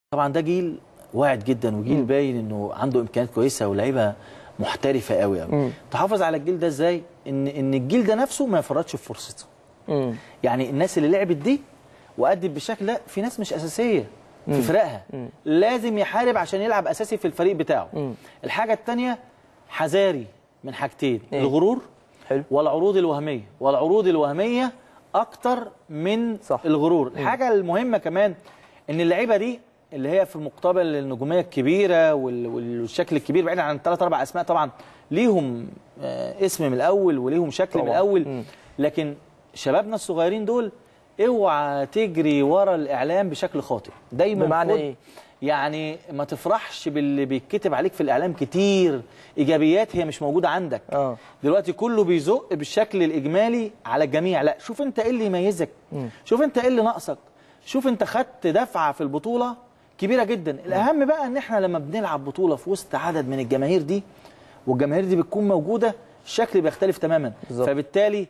طبعا ده جيل واعد جدا وجيل باين انه عنده امكانيات كويسه ولاعيبه محترفه قوي قوي تحافظ على الجيل ده ازاي ان ان الجيل ده نفسه ما يفرطش في فرصته مم. يعني الناس اللي لعبت دي وأدت بالشكل ده في ناس مش اساسيه في فرقها لازم يحارب عشان يلعب اساسي في الفريق بتاعه الحاجه الثانيه حذاري من حاجتين إيه؟ الغرور حلو. والعروض الوهميه والعروض الوهميه اكتر من صح. الغرور الحاجه المهمه كمان ان اللعيبه دي اللي هي في مقابل النجوميه الكبيره وال- والشكل الكبير بعيدا عن ثلاث اربع اسماء طبعا ليهم آه، اسم من الاول وليهم شكل من طبعاً. الاول مم. لكن شبابنا الصغيرين دول اوعى تجري ورا الاعلام بشكل خاطئ دايما بمعنى خد- إيه؟ يعني ما تفرحش باللي بيتكتب عليك في الاعلام كتير ايجابيات هي مش موجوده عندك اه دلوقتي كله بيزق بالشكل الاجمالي على الجميع لا شوف انت ايه اللي يميزك شوف انت ايه اللي ناقصك شوف انت خدت دفعه في البطوله كبيره جدا الاهم بقى ان احنا لما بنلعب بطوله في وسط عدد من الجماهير دي والجماهير دي بتكون موجوده الشكل بيختلف تماما بالظبط. فبالتالي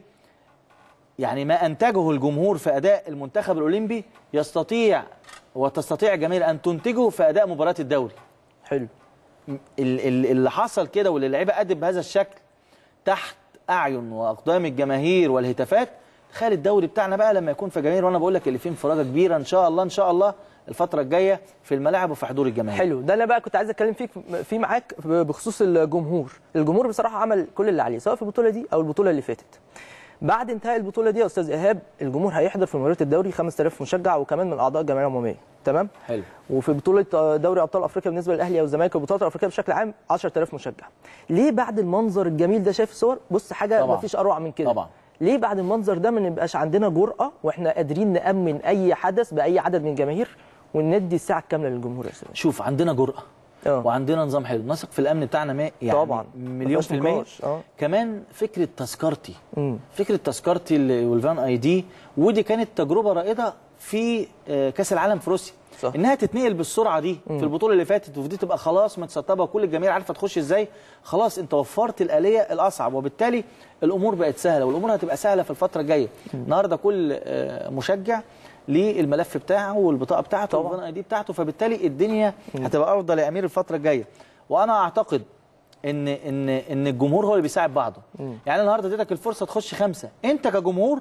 يعني ما انتجه الجمهور في اداء المنتخب الاولمبي يستطيع وتستطيع الجماهير ان تنتجه في اداء مباراه الدوري حلو ال- ال- اللي حصل كده واللي اللعيبه أدت بهذا الشكل تحت اعين واقدام الجماهير والهتافات تخيل الدوري بتاعنا بقى لما يكون في جماهير وانا بقول لك اللي فيه انفراجه كبيره ان شاء الله ان شاء الله الفتره الجايه في الملاعب وفي حضور الجماهير حلو ده انا بقى كنت عايز اتكلم فيك في معاك بخصوص الجمهور الجمهور بصراحه عمل كل اللي عليه سواء في البطوله دي او البطوله اللي فاتت بعد انتهاء البطوله دي يا استاذ ايهاب الجمهور هيحضر في مباراه الدوري 5000 مشجع وكمان من اعضاء الجمعيه العموميه تمام حلو وفي بطوله دوري ابطال افريقيا بالنسبه للاهلي او الزمالك والبطولات الافريقيه بشكل عام 10000 مشجع ليه بعد المنظر الجميل ده شايف الصور بص حاجه طبعاً. ما فيش اروع من كده طبعاً. ليه بعد المنظر ده ما نبقاش عندنا جرأه واحنا قادرين نامن اي حدث باي عدد من الجماهير وندي الساعه الكامله للجمهور يا استاذ شوف عندنا جرأة اه. وعندنا نظام حلو نثق في الامن بتاعنا ما يعني طبعاً. مليون مفيهاش في المية نقاش. اه. كمان فكرة تذكرتي مم. فكرة تذكرتي ال- والفان اي دي ودي كانت تجربة رائدة في آه، كأس العالم في روسيا صح. انها تتنقل بالسرعة دي في البطولة اللي فاتت وفي دي تبقى خلاص متسطبة وكل الجماهير عارفة تخش ازاي خلاص انت وفرت الآلية الأصعب وبالتالي الأمور بقت سهلة والأمور هتبقى سهلة في الفترة الجاية النهاردة كل آه، مشجع ليه الملف بتاعه والبطاقة بتاعته طبعاً. والفان اي دي بتاعته فبالتالي الدنيا هتبقى أفضل يا أمير الفترة الجاية وأنا أعتقد ان ان ان الجمهور هو اللي بيساعد بعضه يعني النهارده اديتك الفرصه تخش خمسه انت كجمهور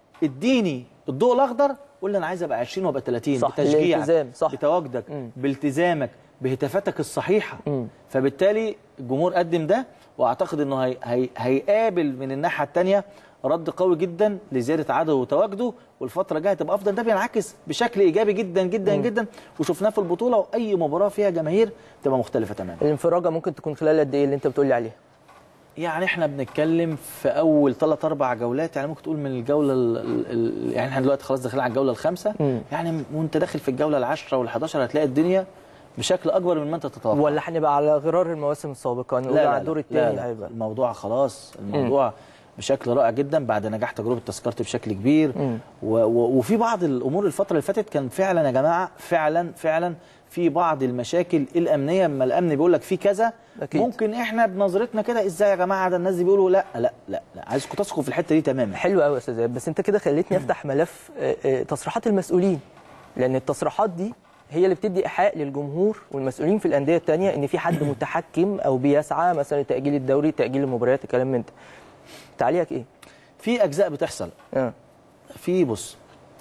اديني الضوء الاخضر قول لي انا عايز ابقى 20 وابقى 30 صح، بتشجيعك الالتزام، صح. بتواجدك بالتزامك بهتافاتك الصحيحه فبالتالي الجمهور قدم ده واعتقد انه هي هي هيقابل من الناحيه الثانيه رد قوي جدا لزياده عدده وتواجده والفتره الجايه هتبقى افضل ده بينعكس بشكل ايجابي جدا جدا جدا وشفناه في البطوله واي مباراه فيها جماهير تبقى مختلفه تماما الانفراجه ممكن تكون خلال قد ايه اللي انت بتقول لي عليها يعني احنا بنتكلم في اول ثلاث اربع جولات يعني ممكن تقول من الجوله ال ال يعني احنا دلوقتي خلاص داخلين على الجوله الخامسه مم. يعني وانت داخل في الجوله العاشره وال11 هتلاقي الدنيا بشكل اكبر من ما انت تتوقع ولا هنبقى على غرار المواسم السابقه نقول على الدور لا, الثاني لا هيبقى الموضوع خلاص الموضوع بشكل رائع جدا بعد نجاح تجربه تذكرتي بشكل كبير مم. و و وفي بعض الامور الفتره اللي فاتت كان فعلا يا جماعه فعلا فعلا في بعض المشاكل الامنيه اما الامن بيقول لك في كذا أكيد. ممكن احنا بنظرتنا كده ازاي يا جماعه ده الناس دي بيقولوا لا لا لا لا عايزكم تثقوا في الحته دي تماما حلو قوي يا استاذ إيهاب، بس انت كده خليتني افتح ملف آه، آه، تصريحات المسؤولين لان التصريحات دي هي اللي بتدي ايحاء للجمهور والمسؤولين في الانديه الثانيه ان في حد متحكم او بيسعى مثلا لتاجيل الدوري تاجيل المباريات الكلام من ده تعليقك ايه في اجزاء بتحصل اه في بص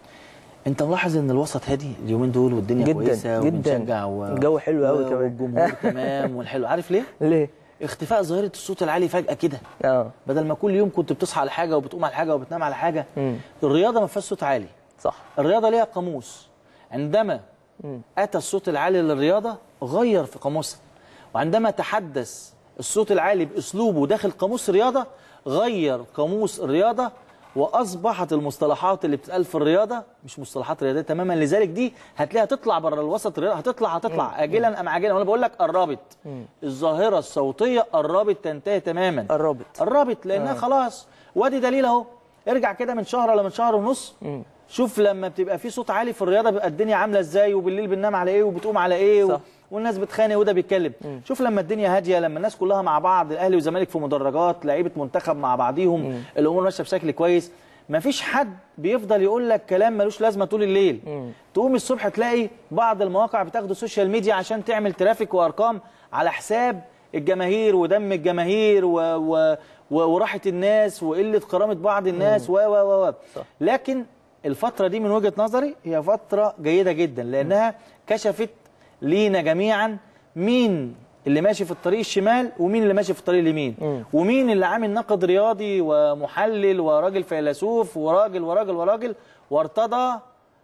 انت ملاحظ ان الوسط هادي اليومين دول والدنيا جداً، كويسه جداً. وبنشجع و... الجو حلو قوي و- كمان. والجمهور تمام والحلو عارف ليه ليه اختفاء ظاهره الصوت العالي فجاه كده اه بدل ما كل يوم كنت بتصحى على حاجه وبتقوم على حاجه وبتنام على حاجه مم. الرياضه ما فيهاش صوت عالي صح الرياضه ليها قاموس عندما اتى الصوت العالي للرياضه غير في قاموسها وعندما تحدث الصوت العالي باسلوبه داخل قاموس الرياضه غير قاموس الرياضه واصبحت المصطلحات اللي بتتقال في الرياضه مش مصطلحات رياضيه تماما لذلك دي هتلاقيها تطلع بره الوسط الرياضه هتطلع هتطلع اجلا ام عاجلا وانا بقول لك قربت الظاهره الصوتيه قربت تنتهي تماما قربت قربت لانها خلاص وادي دليل اهو ارجع كده من شهر ولا من شهر ونص شوف لما بتبقى في صوت عالي في الرياضه بيبقى الدنيا عامله ازاي وبالليل بننام على ايه وبتقوم على ايه صح. و... والناس بتخانق وده بيتكلم شوف لما الدنيا هاديه لما الناس كلها مع بعض الاهلي والزمالك في مدرجات لعيبه منتخب مع بعضيهم الامور ماشيه بشكل كويس مفيش حد بيفضل يقول لك كلام ملوش لازمه طول الليل تقوم الصبح تلاقي بعض المواقع بتاخد السوشيال ميديا عشان تعمل ترافيك وارقام على حساب الجماهير ودم الجماهير و... و... و... وراحه الناس وقله كرامه بعض الناس و و و و. صح. لكن الفتره دي من وجهه نظري هي فتره جيده جدا لانها كشفت لينا جميعا مين اللي ماشي في الطريق الشمال ومين اللي ماشي في الطريق اليمين ومين اللي عامل ناقد رياضي ومحلل وراجل فيلسوف وراجل وراجل وراجل وارتضى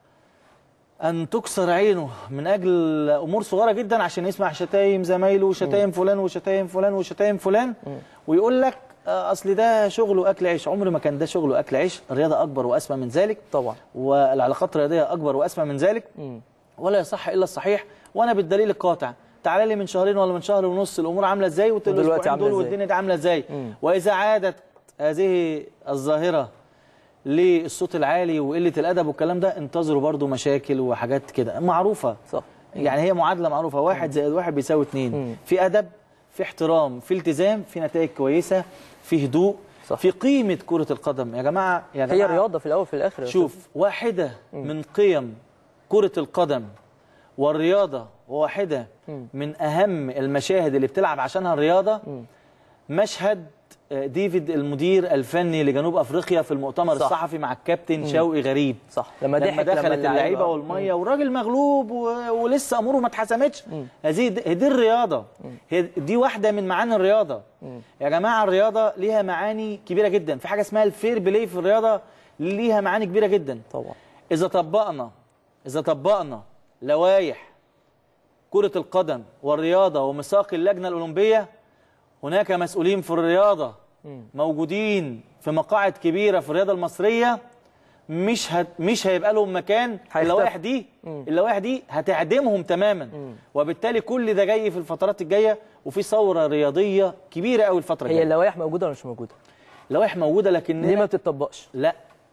ان تكسر عينه من اجل امور صغيره جدا عشان يسمع شتايم زمايله وشتايم فلان وشتايم فلان وشتايم فلان ويقول لك آه، اصل ده شغله اكل عيش عمر ما كان ده شغله اكل عيش الرياضه اكبر واسمى من ذلك طبعا والعلاقات الرياضيه اكبر واسمى من ذلك ولا يصح الا الصحيح وانا بالدليل القاطع تعالى لي من شهرين ولا من شهر ونص الامور عامله ازاي وتقول له ودلوقتي الاسبوعين عاملة دول إزاي؟ والدنيا دي عامله ازاي واذا عادت هذه الظاهره للصوت العالي وقله الادب والكلام ده انتظروا برضو مشاكل وحاجات كده معروفه صح يعني هي معادله معروفه واحد زائد واحد بيساوي اتنين في ادب في احترام في التزام في نتائج كويسه في هدوء صح. في قيمه كره القدم يا جماعه يا جماعه هي رياضه في الاول وفي الاخر يا شوف واحدة من قيم كرة القدم والرياضة وواحدة من أهم المشاهد اللي بتلعب عشانها الرياضة مشهد آه، ديفيد المدير الفني لجنوب أفريقيا في المؤتمر صح. الصحفي مع الكابتن شوقي غريب صح لما لما ضحك دخلت لما اللعيبه والميه والراجل مغلوب و... ولسه اموره ما اتحسمتش هذه دي, دي الرياضه هي دي واحده من معاني الرياضه يا جماعه الرياضه ليها معاني كبيره جدا في حاجه اسمها الفير بلاي في الرياضه ليها معاني كبيره جدا طبعا اذا طبقنا اذا طبقنا لوائح كره القدم والرياضه وميثاق اللجنه الاولمبيه هناك مسؤولين في الرياضه موجودين في مقاعد كبيره في الرياضه المصريه مش هت مش هيبقى لهم مكان هيختفوا. اللوائح دي اللوائح دي هتعدمهم تماما وبالتالي كل ده جاي في الفترات الجايه وفي ثوره رياضيه كبيره قوي الفتره هي الجايه اللوائح موجوده ولا مش موجوده اللوائح موجوده لكن ليه ما بتطبقش لا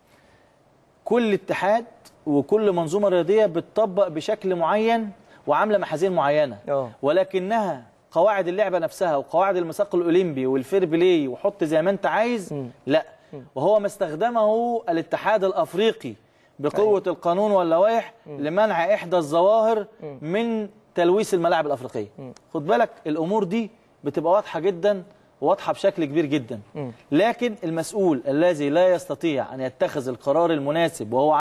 كل اتحاد وكل منظومه رياضيه بتطبق بشكل معين وعامله محاذير معينه اه. ولكنها قواعد اللعبه نفسها وقواعد الميثاق الاولمبي والفير بلاي وحط زي ما انت عايز لا وهو ما استخدمه الاتحاد الافريقي بقوه القانون واللوائح لمنع احدى الظواهر من تلويث الملاعب الافريقيه خد بالك الامور دي بتبقى واضحه جدا واضحه بشكل كبير جدا لكن المسؤول الذي لا يستطيع ان يتخذ القرار المناسب وهو